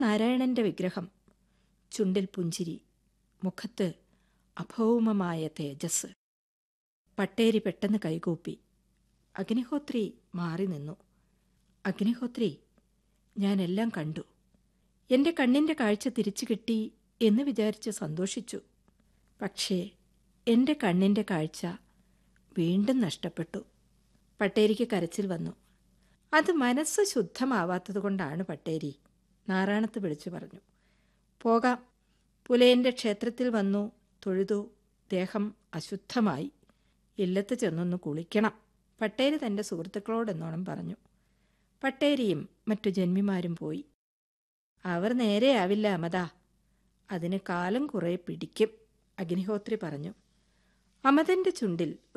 നാരായണന്റെ വിഗ്രഹം ചുണ്ടിൽ പുഞ്ചിരി മുഖത്ത് അഭൗമമായ തേജസ് പട്ടേരി പെട്ടെന്ന് കൈകൂപ്പി അഗ്നിഹോത്രി മാറി നിന്നു അഗ്നിഹോത്രി ഞാനെല്ലാം കണ്ടു എന്റെ കണ്ണിന്റെ കാഴ്ച തിരിച്ചു കിട്ടി എന്ന് വിചാരിച്ച് സന്തോഷിച്ചു പക്ഷേ എന്റെ കണ്ണിന്റെ കാഴ്ച വീണ്ടും നഷ്ടപ്പെട്ടു പട്ടേരിക്ക് കരച്ചിൽ വന്നു അത് മനസ്സ് ശുദ്ധമാവാത്തതുകൊണ്ടാണ് പട്ടേരി നാറാണത്ത് വിളിച്ചു പറഞ്ഞു പോകാം പുലയന്റെ ക്ഷേത്രത്തിൽ വന്നു തൊഴുതു ദേഹം അശുദ്ധമായി ഇല്ലത്ത് ചെന്നൊന്ന് കുളിക്കണം പട്ടേരി തന്റെ സുഹൃത്തുക്കളോടെന്നോണം പറഞ്ഞു പട്ടേരിയും മറ്റു ജന്മിമാരും പോയി അവർ നേരെയാവില്ല അമതാ അതിന് കാലം കുറെ പിടിക്കും അഗ്നിഹോത്രി പറഞ്ഞു അമതന്റെ ചുണ്ടിൽ